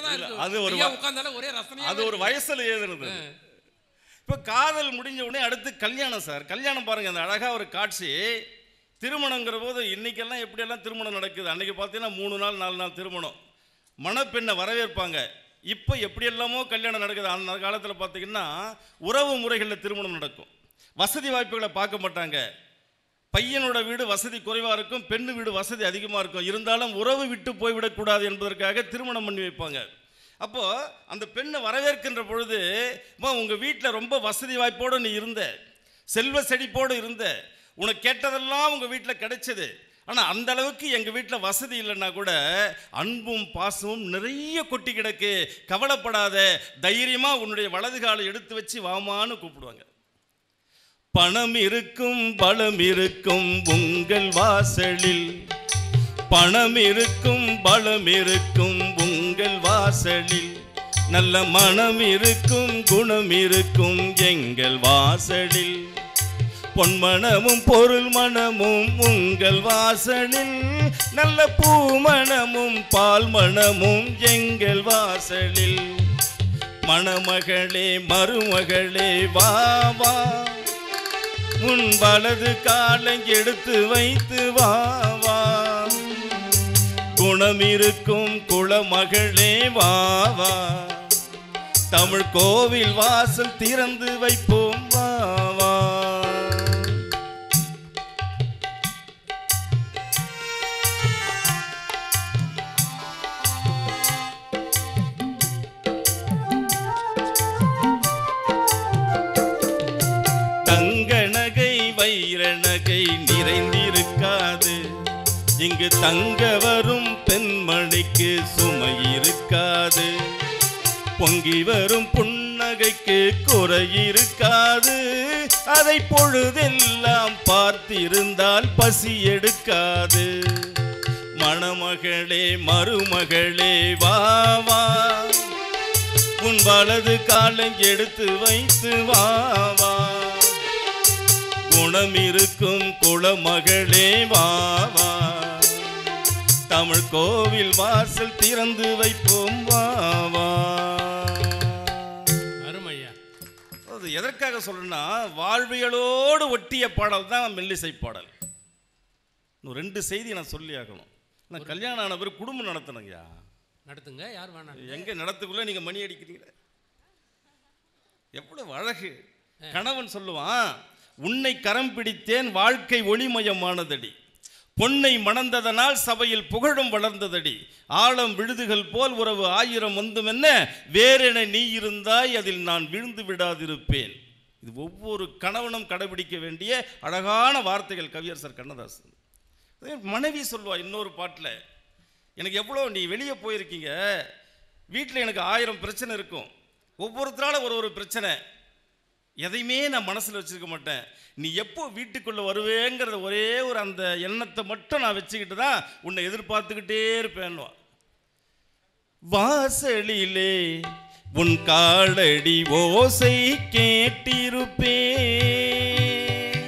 தான் இல்ல, இருக்கு அது ஒரு ஐயா வ- உட்கார்ந்தாலும் ஒரே ரசனையா அது ஒரு வயசுல எழுதுனது இப்போ காதல் முடிஞ்ச உடனே அடுத்து கல்யாணம் சார் கல்யாணம் பாருங்க அந்த அழகா ஒரு காட்சி திருமணங்கிற போது இன்னைக்கெல்லாம் எப்படியெல்லாம் திருமணம் நடக்குது அன்னைக்கு பார்த்தீங்கன்னா மூணு நாள் நாலு நாள் திருமணம் மணப்பெண்ணை வரவேற்பாங்க இப்போ எப்படியெல்லாமோ கல்யாணம் நடக்குது அந்த காலத்தில் பார்த்தீங்கன்னா உறவு முறைகளில் திருமணம் நடக்கும் வசதி வாய்ப்புகளை பார்க்க மாட்டாங்க பையனோட வீடு வசதி குறைவாக இருக்கும் பெண்ணு வீடு வசதி அதிகமாக இருக்கும் இருந்தாலும் உறவு விட்டு போய்விடக்கூடாது என்பதற்காக திருமணம் பண்ணி வைப்பாங்க அப்போ அந்த பெண்ணை வரவேற்கின்ற பொழுது அம்மா உங்கள் வீட்டில் ரொம்ப வசதி வாய்ப்போடு நீ இருந்த செல்வ செழிப்போடு இருந்த உனக்கு கேட்டதெல்லாம் உங்கள் வீட்டில் கிடைச்சது ஆனால் அந்த அளவுக்கு எங்கள் வீட்டில் வசதி இல்லைன்னா கூட அன்பும் பாசமும் நிறைய கொட்டி கிடக்கு கவலைப்படாத தைரியமாக உன்னுடைய வலது காலை எடுத்து வச்சு வாமான்னு கூப்பிடுவாங்க பணம் இருக்கும் பலம் இருக்கும் உங்கள் வாசலில் பணம் இருக்கும் பலம் இருக்கும் உங்கள் வாசலில் நல்ல மனம் இருக்கும் குணம் இருக்கும் எங்கள் வாசலில் பொன்மணமும் பொருள் மணமும் உங்கள் வாசலில் நல்ல பூமணமும் பால் மணமும் எங்கள் வாசலில் மணமகளே மருமகளே வா வா உன் வலது காலை எடுத்து வைத்து வா வா குணம் இருக்கும் குளமகளே வா வா தமிழ் கோவில் வாசல் திறந்து வைப்போம் வா வா தங்க நகை வைர நகை நிறைந்திருக்காது இங்கு தங்க வரும் பெண்மணிக்கு சுமை இருக்காது பொங்கி வரும் புன்னகைக்கு குறை இருக்காது அதை பொழுதெல்லாம் பார்த்திருந்தால் பசி எடுக்காது மணமகளே மருமகளே வா வா உன் வலது காலை எடுத்து வைத்து வா வா குணம் இருக்கும் குளமகளே வா வா தமிழ் கோவில் வாசல் திறந்து வைப்போம் வா வா அருமையா அது எதற்காக சொல்றேன்னா வாழ்வியலோடு ஒட்டிய பாடல் தான் மெல்லிசை பாடல் இன்னும் ரெண்டு செய்தி நான் சொல்லி ஆகணும் நான் கல்யாணம் ஆன பிறகு குடும்பம் நடத்தணுங்கய்யா நடத்துங்க யார் வேணாம் எங்க நடத்துக்குள்ள நீங்க மணி அடிக்கிறீங்களே எவ்வளவு அழகு கணவன் சொல்லுவான் உன்னை கரம் பிடித்தேன் வாழ்க்கை ஒளிமயமானதடி பொன்னை மணந்ததனால் சபையில் புகழும் வளர்ந்ததடி ஆழம் விழுதுகள் போல் உறவு ஆயிரம் வந்தும் என்ன வேறென நீ இருந்தாய் அதில் நான் விழுந்து விடாதிருப்பேன் இது ஒவ்வொரு கணவனும் கடைபிடிக்க வேண்டிய அழகான வார்த்தைகள் கவியரசர் கண்ணதாசன் அதே மனைவி சொல்லுவா இன்னொரு பாட்டில் எனக்கு எவ்வளோ நீ வெளியே போயிருக்கீங்க வீட்டில் எனக்கு ஆயிரம் பிரச்சனை இருக்கும் ஒவ்வொருத்தரால ஒரு ஒரு பிரச்சனை எதையுமே நான் மனசில் வச்சிருக்க மாட்டேன் நீ எப்போ வீட்டுக்குள்ளே வருவேங்கிறத ஒரே ஒரு அந்த எண்ணத்தை மட்டும் நான் வச்சுக்கிட்டு தான் உன்னை எதிர்பார்த்துக்கிட்டே இருப்பேன்னுவா வாசலிலே உன் காலடி ஓசை கேட்டிருப்பேன்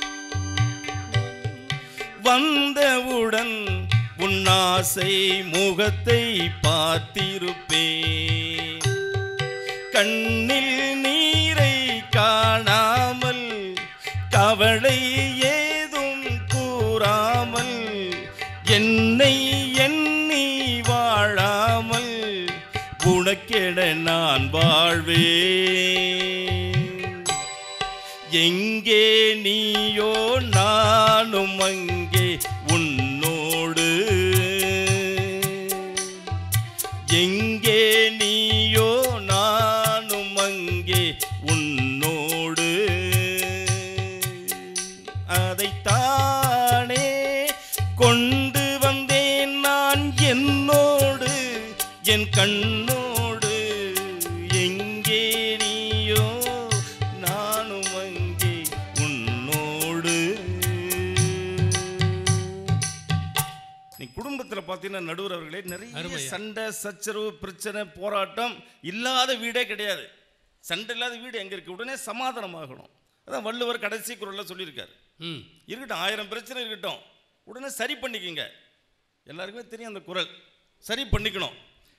வந்தவுடன் உன் ஆசை முகத்தை பார்த்திருப்பேன் கண்ணில் நீரை காணாமல் கவலை ஏதும் கூறாமல் என்னை எண்ணி வாழாமல் உனக்கென நான் வாழ்வேன் எங்கே நீயோ நானும் அங்கே உன்னோடு எங்கே நீயோ நானும் அங்கே உன்னோடு அதைத்தானே கொண்டு வந்தேன் நான் என்னோடு என் கண்ணோடு எங்கே நீயோ நானும் அங்கே உன்னோடு நீ குடும்பத்தில் பார்த்தீங்கன்னா நடுவர் அவர்களே நிறைய அருமையா. சண்டை சச்சரவு பிரச்சனை போராட்டம் இல்லாத வீடே கிடையாது சண்டை இல்லாத வீடு எங்கே இருக்கு உடனே சமாதானமாகணும் அதான் வள்ளுவர் கடைசி குரல்ல சொல்லியிருக்காரு ம் இருக்கட்டும் ஆயிரம் பிரச்சனை இருக்கட்டும் உடனே சரி பண்ணிக்கங்க எல்லாருக்குமே தெரியும் அந்த குரல் சரி பண்ணிக்கணும்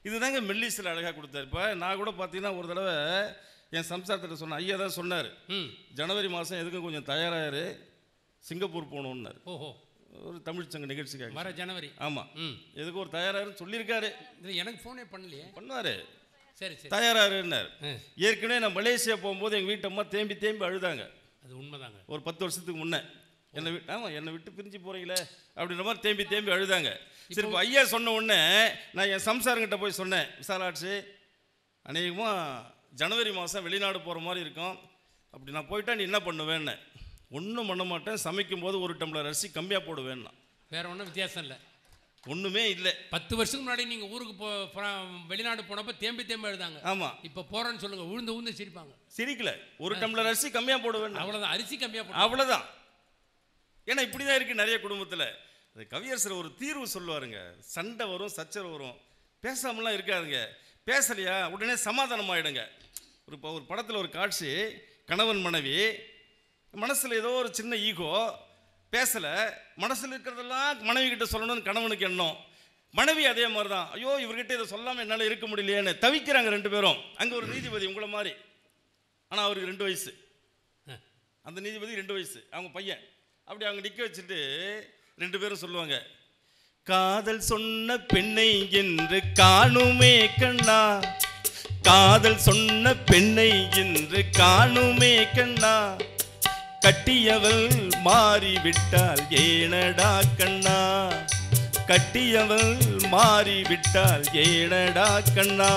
இதுதாங்க மெல்லிசில் அழகாக கொடுத்தாரு இப்போ நான் கூட பார்த்தீங்கன்னா ஒரு தடவை என் சம்சாரத்திட்ட சொன்னேன் ஐயா தான் சொன்னார் ம் ஜனவரி மாதம் எதுக்கும் கொஞ்சம் தயாராகிரு சிங்கப்பூர் போகணுன்னாரு ஓஹோ ஒரு தமிழ் சங்க நிகழ்ச்சிக்காக வர ஜனவரி ஆமாம் ம் எதுக்கு ஒரு தயாராருன்னு சொல்லியிருக்காரு இது எனக்கு ஃபோனே பண்ணலையே பண்ணுவார் சரி சரி தயாராருன்னார் ஆ, ஏற்கனவே நான் மலேசியா போகும்போது எங்கள் வீட்டம்மா தேம்பி தேம்பி அழுதாங்க அது உண்மைதாங்க ஒரு பத்து வருஷத்துக்கு முன்னே என்னை விட்டு ஆமாம் என்னை விட்டு பிரிஞ்சு போகிறீங்களே அப்படின்ற மாதிரி தேம்பி தேம்பி அழுதாங்க சரி இப்போ ஐயா சொன்ன உடனே நான் என் சம்சாரங்கிட்ட போய் சொன்னேன் விசாலாட்சி அநேகமாக ஜனவரி மாதம் வெளிநாடு போகிற மாதிரி இருக்கும் அப்படி நான் போயிட்டா நீ என்ன பண்ணுவேன்னு ஒன்றும் பண்ண மாட்டேன் சமைக்கும் போது ஒரு டம்ளர் அரிசி கம்மியாக போடுவேன்னா வேற ஒன்றும் வித்தியாசம் இல்லை ஒன்றுமே இல்லை பத்து வருஷத்துக்கு முன்னாடி நீங்க ஊருக்கு போ ஃப்ரா- வெளிநாடு போனப்ப தேம்பி தேம்பி எழுதாங்க ஆமாம் இப்போ போறேன்னு சொல்லுங்க உழுந்து உழுந்து சிரிப்பாங்க சிரிக்கல ஒரு டம்ளர் அரிசி கம்மியாக போடுவேன் அவ்வளவுதான் அரிசி கம்மியா போட்டு அவ்வளோதான் ஏன்னா இப்படி தான் இருக்குது நிறைய குடும்பத்தில் அது கவியரசர் ஒரு தீர்வு சொல்லுவாருங்க சண்டை வரும் சச்சரவு வரும் பேசாமலாம் இருக்காதுங்க பேசலையா உடனே சமாதானம் ஆயிடுங்க ஒரு இப்போ ஒரு படத்தில் ஒரு காட்சி கணவன் மனைவி மனசில் ஏதோ ஒரு சின்ன ஈகோ பேசலை மனசில் இருக்கிறதெல்லாம் மனைவி கிட்ட சொல்லணும்னு கணவனுக்கு எண்ணம் மனைவி அதே மாதிரி தான் ஐயோ இவர்கிட்ட இதை சொல்லாமல் என்னால் இருக்க முடியலையேன்னு தவிக்கிறாங்க ரெண்டு பேரும் அங்கே ஒரு நீதிபதி உங்களை மாதிரி ஆனால் அவருக்கு ரெண்டு வயசு அந்த நீதிபதி ரெண்டு வயசு அவங்க பையன் அப்படி அவங்க நிற்க வச்சுட்டு ரெண்டு பேரும் சொல்லுவாங்க காதல் சொன்ன பெண்ணை என்று காணுமே கண்ணா காதல் சொன்ன பெண்ணை என்று காணுமே கண்ணா கட்டியவள் மாறிவிட்டால் ஏனடா கண்ணா கட்டியவள் மாறிவிட்டால் ஏனடா கண்ணா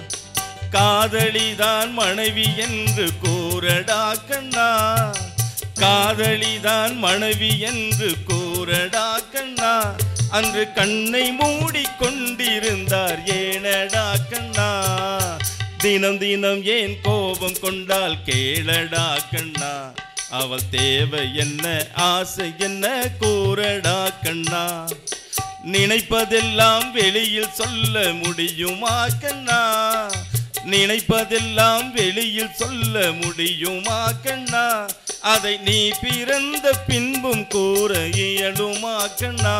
காதலிதான் மனைவி என்று கூறடா கண்ணா காதலிதான் மனைவி என்று கூறடா கண்ணா அன்று கண்ணை மூடிக்கொண்டிருந்தார் ஏனடா கண்ணா தினம் தினம் ஏன் கோபம் கொண்டால் கேளடா கண்ணா அவள் தேவை என்ன ஆசை என்ன கூறடா கண்ணா நினைப்பதெல்லாம் வெளியில் சொல்ல முடியுமா கண்ணா நினைப்பதெல்லாம் வெளியில் சொல்ல முடியுமா கண்ணா அதை நீ பிறந்த பின்பும் கூற இயலுமா கண்ணா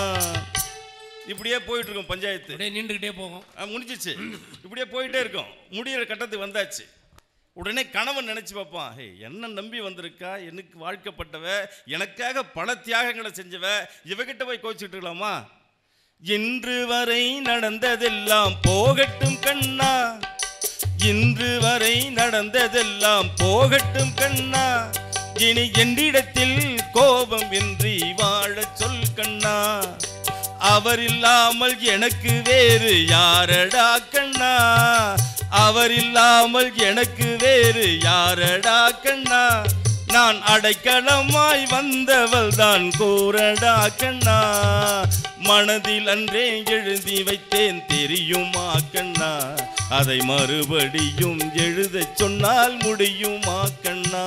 இப்படியே போயிட்டு இருக்கும் பஞ்சாயத்து அப்படியே நின்றுக்கிட்டே போகும் ஆ, முடிஞ்சிச்சு இப்படியே போயிட்டே இருக்கும் முடியிற கட்டத்துக்கு வந்தாச்சு உடனே கணவன் நினைச்சு பார்ப்பான் ஹே என்ன நம்பி வந்திருக்கா எனக்கு வாழ்க்கப்பட்டவ எனக்காக பல தியாகங்களை செஞ்சவ இவகிட்ட போய் கோச்சிட்டு இருக்கலாமா இன்று வரை நடந்ததெல்லாம் போகட்டும் கண்ணா இன்று வரை நடந்ததெல்லாம் போகட்டும் கண்ணா இனி என்னிடத்தில் கோபம் இன்றி வாழச் சொல் கண்ணா அவர் இல்லாமல் எனக்கு வேறு யாரடா கண்ணா அவர் இல்லாமல் எனக்கு வேறு யாரடா கண்ணா நான் அடைக்கலமாய் வந்தவள் தான் கூறடா கண்ணா மனதில் அன்றே எழுதி வைத்தேன் தெரியுமா கண்ணா அதை மறுபடியும் எழுதச் சொன்னால் முடியுமா கண்ணா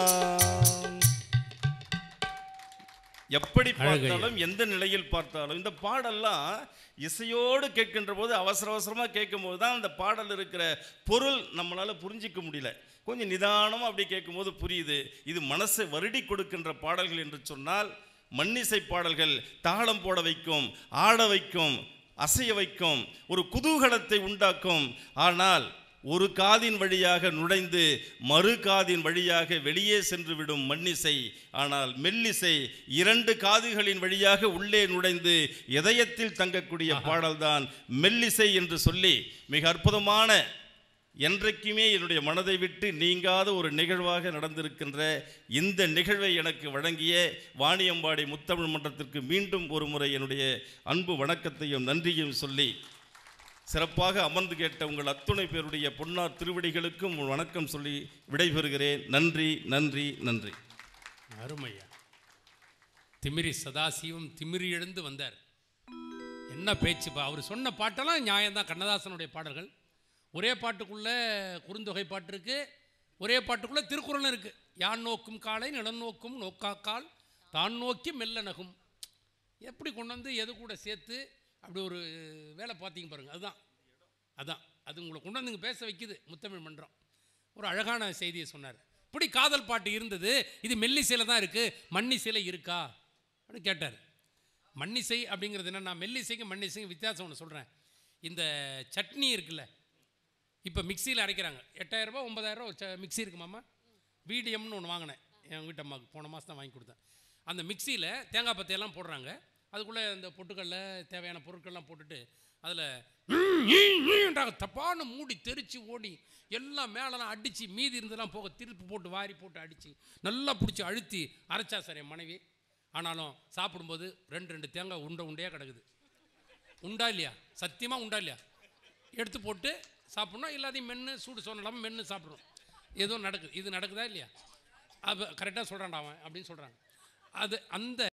எப்படி பார்த்தாலும் எந்த நிலையில் பார்த்தாலும் இந்த பாடல்லாம் இசையோடு கேட்கின்ற போது அவசர அவசரமாக கேட்கும் போது தான் அந்த பாடல் இருக்கிற பொருள் நம்மளால் புரிஞ்சிக்க முடியல கொஞ்சம் நிதானமாக அப்படி கேட்கும்போது புரியுது இது மனசை வருடி கொடுக்கின்ற பாடல்கள் என்று சொன்னால் மண்ணிசை பாடல்கள் தாளம் போட வைக்கும் ஆட வைக்கும் அசைய வைக்கும் ஒரு குதூகலத்தை உண்டாக்கும் ஆனால் ஒரு காதின் வழியாக நுழைந்து மறு காதின் வழியாக வெளியே சென்று விடும் மண்ணிசை ஆனால் மெல்லிசை இரண்டு காதுகளின் வழியாக உள்ளே நுழைந்து இதயத்தில் தங்கக்கூடிய பாடல்தான் மெல்லிசை என்று சொல்லி மிக அற்புதமான என்றைக்குமே என்னுடைய மனதை விட்டு நீங்காத ஒரு நிகழ்வாக நடந்திருக்கின்ற இந்த நிகழ்வை எனக்கு வழங்கிய வாணியம்பாடி முத்தமிழ் மன்றத்திற்கு மீண்டும் ஒரு முறை என்னுடைய அன்பு வணக்கத்தையும் நன்றியும் சொல்லி சிறப்பாக அமர்ந்து கேட்ட உங்கள் அத்துணை பேருடைய பொன்னார் திருவடிகளுக்கும் ஒரு வணக்கம் சொல்லி விடைபெறுகிறேன் நன்றி நன்றி நன்றி அருமையா திமிரி சதாசிவம் திமிரி எழுந்து வந்தார் என்ன பேச்சுப்பா அவர் சொன்ன பாட்டெல்லாம் நியாயம்தான் கண்ணதாசனுடைய பாடல்கள் ஒரே பாட்டுக்குள்ள குறுந்தொகை பாட்டு இருக்கு ஒரே பாட்டுக்குள்ள திருக்குறளும் இருக்கு யான் நோக்கும் காலை நிலம் நோக்கும் நோக்காக்கால் தான் நோக்கி மெல்ல நகும் எப்படி கொண்டு வந்து எது கூட சேர்த்து அப்படி ஒரு வேலை பார்த்தீங்க பாருங்க அதுதான் அதான் அது உங்களை கொண்டு வந்து இங்க பேச வைக்குது முத்தமிழ் மன்றம் ஒரு அழகான செய்தியை சொன்னார் இப்படி காதல் பாட்டு இருந்தது இது மெல்லிசையில் தான் இருக்குது மண்ணிசையில் இருக்கா அப்படின்னு கேட்டார் மண்ணிசை அப்படிங்கிறது என்ன நான் மெல்லிசைக்கும் மண்ணிசைக்கும் வித்தியாசம் ஒன்று சொல்கிறேன் இந்த சட்னி இருக்குல்ல இப்போ மிக்சியில் அரைக்கிறாங்க எட்டாயிரரூபா ஒம்பதாயிரரூபா ஒரு ச- மிக்ஸி இருக்கு மாமா விடிஎம்னு ஒன்று வாங்கினேன் என் வீட்டு அம்மாவுக்கு போன மாதம் தான் வாங்கி கொடுத்தேன் அந்த மிக்சியில் தேங்காய் பத்தையெல்லாம் போடுறாங்க அதுக்குள்ளே இந்த பொட்டுக்கல்ல தேவையான பொருட்கள்லாம் போட்டுட்டு அதில் தப்பான மூடி தெரிச்சு ஓடி எல்லாம் மேலெல்லாம் அடித்து மீதி இருந்தெல்லாம் போக திருப்பி போட்டு வாரி போட்டு அடித்து நல்லா பிடிச்சி அழுத்தி அரைச்சா சார் என் மனைவி ஆனாலும் சாப்பிடும்போது ரெண்டு ரெண்டு தேங்காய் உண்டை உண்டையாக கிடக்குது உண்டா இல்லையா சத்தியமாக உண்டா இல்லையா எடுத்து போட்டு சாப்பிட்ணும் எல்லாத்தையும் மென்று சூடு சொன்னாலும் மென்று சாப்பிட்றோம் ஏதோ நடக்குது இது நடக்குதா இல்லையா அது கரெக்டாக சொல்கிறான்டா அவன் அப்படின்னு சொல்கிறாங்க அது அந்த